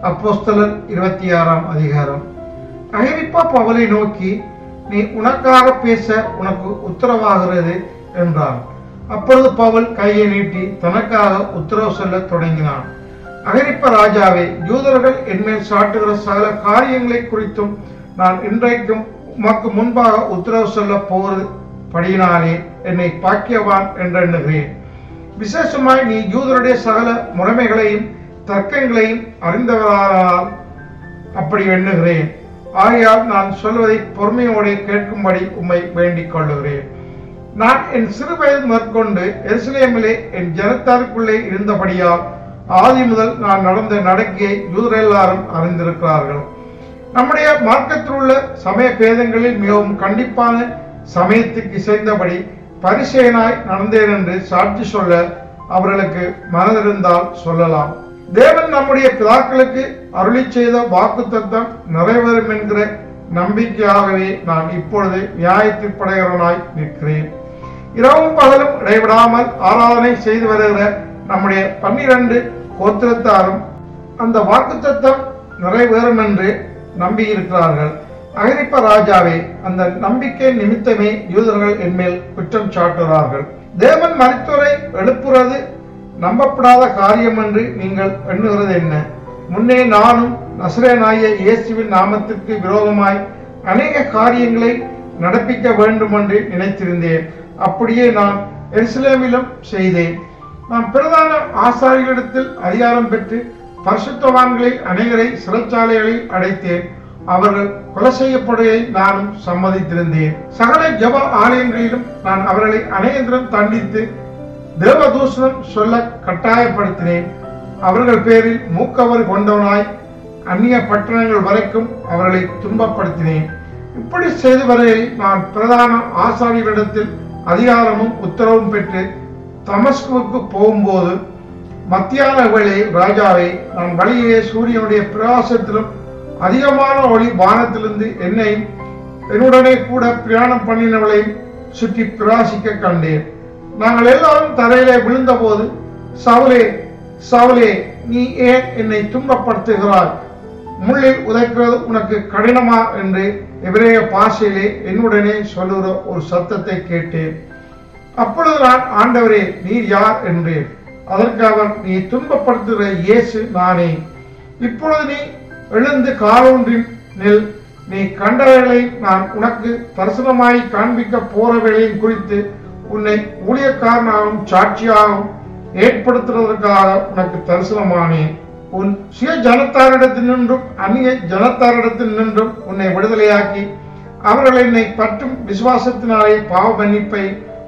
அப்போஸ்தலர் இருபத்தி ஆறாம் அதிகாரம் அகிரிப்பா பவுலை நோக்கி நீ உனக்காக பேச உனக்கு உத்தரவாகிறது என்றார் அப்பொழுது பவுல் கையை நீட்டி தனக்காக உத்தரவு சொல்லத் தொடங்கினான் அகிரிப்ப ராஜாவே யூதர்கள் என்மேல் சாட்டுகிற சகல காரியங்களை குறித்தும் நான் இன்றைக்கும் உமக்கு முன்பாக உத்தரவு சொல்ல போவது படியினாலே என்னை பாக்கியவான் என்றெண்ணுகிறேன் விசேஷமாய் நீ யூதருடைய சகல முறைமைகளையும் தர்க்கங்களையும் அறிந்தவரானால் அப்படி எண்ணுகிறேன் ஆகையால் நான் சொல்வதை பொறுமையோடு கேட்கும்படி உம்மை வேண்டிக் கொள்ளுகிறேன் நான் என் சிறு வயது மேற்கொண்டு எருசலேமிலே என் ஜனத்தாருக்குள்ளே இருந்தபடியால் ஆதி முதல் நான் நடந்த நடக்கையை யூதர் எல்லாரும் அறிந்திருக்கிறார்கள் நம்முடைய மார்க்கத்தில் உள்ள சமய பேதங்களில் மிகவும் கண்டிப்பான சமயத்துக்கு இசைந்தபடி பரிசேனாய் நடந்தேன் என்று சாட்சி சொல்ல அவர்களுக்கு மனதிருந்தால் சொல்லலாம் தேவன் நம்முடைய பிதாக்களுக்கு அருளி செய்த வாக்கு தத்தம் நிறைவேறும் என்கிற நம்பிக்கையாகவே நான் இப்பொழுது நியாயத்திற்படைகிறவனாய் நிற்கிறேன் இரவும் பகலும் இடைவிடாமல் ஆராதனை செய்து வருகிற நம்முடைய பன்னிரண்டு கோத்திரத்தாரும் அந்த வாக்குத்தத்தம் நிறைவேறும் என்று நம்பியிருக்கிறார்கள் அகிரிப்ப ராஜாவே அந்த நம்பிக்கை நிமித்தமே யூதர்கள் என்மேல் குற்றம் சாட்டுகிறார்கள் தேவன் மருத்துவரை எழுப்புறது நம்பப்படாத காரியம் என்று நீங்கள் எண்ணுகிறது என்ன முன்னே நானும் நசரேனாய இயேசுவின் நாமத்திற்கு விரோதமாய் அநேக காரியங்களை நடப்பிக்க வேண்டும் என்று நினைத்திருந்தேன் அப்படியே நான் எருசலேமிலும் செய்தேன் நான் பிரதான ஆசாரிகளிடத்தில் அதிகாரம் பெற்று பரிசுத்தவான்களில் அநேகரை சிறைச்சாலைகளில் அடைத்தேன் அவர்கள் கொலை செய்யப்படுவதை நானும் சம்மதித்திருந்தேன் சகல ஜப ஆலயங்களிலும் நான் அவர்களை அநேகந்திரம் தண்டித்து தேவதூஷணம் சொல்ல கட்டாயப்படுத்தினேன் அவர்கள் பேரில் மூக்கவர் கொண்டவனாய் அந்நிய பட்டணங்கள் வரைக்கும் அவர்களை துன்பப்படுத்தினேன் இப்படி செய்து வரையில் நான் பிரதான ஆசாரிகளிடத்தில் அதிகாரமும் உத்தரவும் பெற்று தமஸ்குவுக்கு போகும்போது மத்தியான வேளை ராஜாவை நான் வழியிலே சூரியனுடைய பிரகாசத்திலும் அதிகமான ஒளி வானத்திலிருந்து என்னையும் என்னுடனே கூட பிரயாணம் பண்ணினவளையும் சுற்றி பிரகாசிக்க கண்டேன் நாங்கள் எல்லாரும் தரையிலே விழுந்தபோது சவுலே சவுலே நீ ஏன் என்னை துன்பப்படுத்துகிறாய் முள்ளில் உதைக்கிறது உனக்கு கடினமா என்று எபிரேய பாஷையிலே என்னுடனே சொல்லுகிற ஒரு சத்தத்தை கேட்டேன் அப்பொழுது நான் ஆண்டவரே நீர் யார் என்றேன் அதற்கு அவர் நீ துன்பப்படுத்துகிற இயேசு நானே இப்பொழுது நீ எழுந்து காலொன்றின் நெல் நீ கண்டவைகளை நான் உனக்கு தரிசனமாய் காண்பிக்க போறவைகளையும் குறித்து உன்னை ஊழியக்காரனாகவும் சாட்சியாகவும் ஏற்படுத்துவதற்காக உனக்கு தரிசனமானேன் உன் சுய ஜனத்தாரிடத்தில் நின்றும் அந்நிய ஜனத்தாரிடத்தில் நின்றும் உன்னை விடுதலையாக்கி அவர்கள் என்னை பற்றும் விசுவாசத்தினாலே பாவ மன்னிப்பை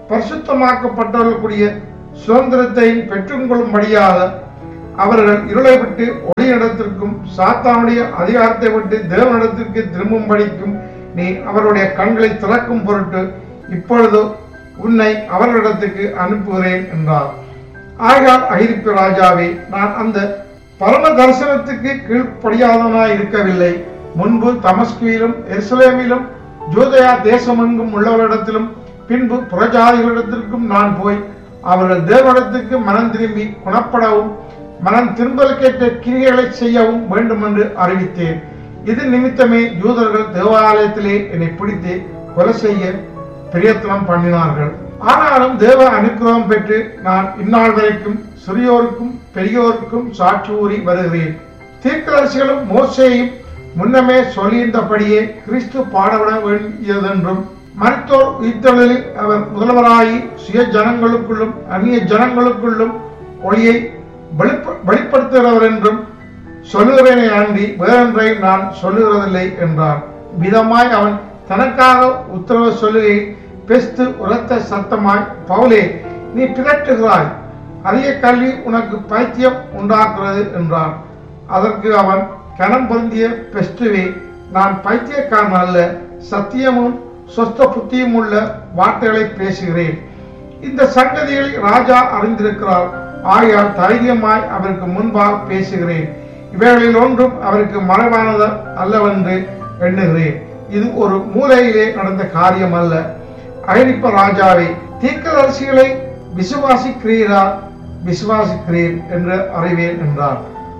பரிசுத்தமாக்கப்பட்டவர்களுக்குரிய சுதந்திரத்தையும் பெற்றுக்கொள்ளும்படியாக அவர்கள் இருளை விட்டு ஒளியிடத்திற்கும் சாத்தானுடைய அதிகாரத்தை விட்டு தேவனிடத்திற்கு திரும்பும்படிக்கும் நீ அவருடைய கண்களை திறக்கும் பொருட்டு இப்பொழுது உன்னை அவர்களிடத்துக்கு அனுப்புகிறேன் என்றார் ஆகால் அகிரிப்பு ராஜாவே நான் அந்த பரம தரிசனத்துக்கு கீழ்ப்படியாதவனாய் இருக்கவில்லை முன்பு தமஸ்குவிலும் எருசலேமிலும் ஜூதயா தேசமெங்கும் உள்ளவரிடத்திலும் பின்பு புறஜாதிகளிடத்திற்கும் நான் போய் அவர்கள் தேவனிடத்துக்கு மனம் திரும்பி குணப்படவும் மனம் திரும்பலுக்கேற்ற கிரிகளை செய்யவும் வேண்டும் என்று அறிவித்தேன் இது நிமித்தமே யூதர்கள் தேவாலயத்திலே என்னை பிடித்து கொலை செய்ய பிரயத்தனம் பண்ணினார்கள் ஆனாலும் தேவ அனுக்கிரகம் பெற்று நான் இந்நாள் வரைக்கும் சிறியோருக்கும் பெரியோருக்கும் சாட்சி ஊறி வருகிறேன் தீர்க்கதரிசிகளும் மோசையும் முன்னமே சொல்லியிருந்தபடியே கிறிஸ்து பாடப்பட வேண்டியதென்றும் மருத்துவர் உயிர்த்தொழிலில் அவர் முதல்வராகி சுய ஜனங்களுக்குள்ளும் அந்நிய ஜனங்களுக்குள்ளும் ஒளியை வெளிப்ப- வெளிப்படுத்துகிறவர் என்றும் சொல்லுகிறேனே ஆண்டி வேறொன்றை நான் சொல்லுகிறதில்லை என்றார் விதமாய் அவன் தனக்காக உத்தரவு சொல்லுகை பெஸ்து உரத்த சத்தமாய் பவுலே நீ பிதற்றுகிறாய் அதிக கல்வி உனக்கு பைத்தியம் உண்டாக்குறது என்றான் அதற்கு அவன் கனம் பொருந்திய பெஸ்டுவே நான் பைத்தியக்காரன் அல்ல சத்தியமும் சொஸ்த புத்தியும் உள்ள வார்த்தைகளை பேசுகிறேன் இந்த சங்கதிகளை ராஜா அறிந்திருக்கிறார் ஆகையால் தைரியமாய் அவருக்கு முன்பாக பேசுகிறேன் இவைகளில் ஒன்றும் அவருக்கு மறைவானது அல்லவென்று எண்ணுகிறேன் இது ஒரு மூலையிலே நடந்த காரியம் அல்ல அகிரிப்ப ராஜாவை தீர்க்கதரிசிகளை விசுவாசிக்கிறீரா விசுவாசிக்கிறேன் என்று அறிவேன் என்றார்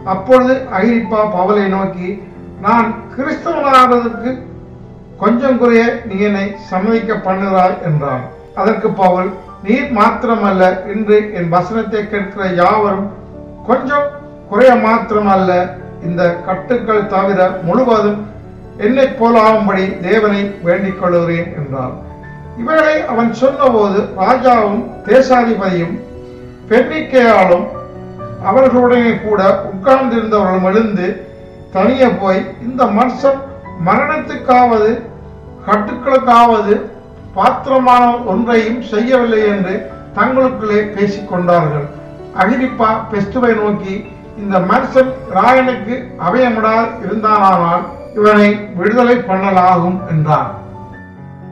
அப்பொழுது அகிரிப்பா பவுலை நோக்கி நான் கிறிஸ்தவனாகிறதுக்கு கொஞ்சம் குறைய நீ என்னை சம்மதிக்க பண்ணுகிறாய் என்றான் அதற்கு பவுல் நீர் மாத்திரமல்ல இன்று என் வசனத்தை கேட்கிற யாவரும் கொஞ்சம் குறைய மாத்திரமல்ல இந்த கட்டுக்கள் தவிர முழுவதும் என்னை போலாகும்படி தேவனை வேண்டிக் கொள்கிறேன் என்றான் இவர்களை அவன் சொன்னபோது ராஜாவும் தேசாதிபதியும் பெண்ணிக்கையாலும் அவர்களுடனே கூட உட்கார்ந்திருந்தவர்களும் எழுந்து தனியே போய் இந்த மனுஷன் மரணத்துக்காவது கட்டுக்களுக்காவது பாத்திரமான ஒன்றையும் செய்யவில்லை என்று தங்களுக்குள்ளே பேசிக்கொண்டார்கள் அகிரிப்பா பெஸ்டுவை நோக்கி இந்த மனுஷன் ராயனுக்கு அபயமிடா இருந்தானால் இவனை விடுதலை பண்ணலாகும் என்றான்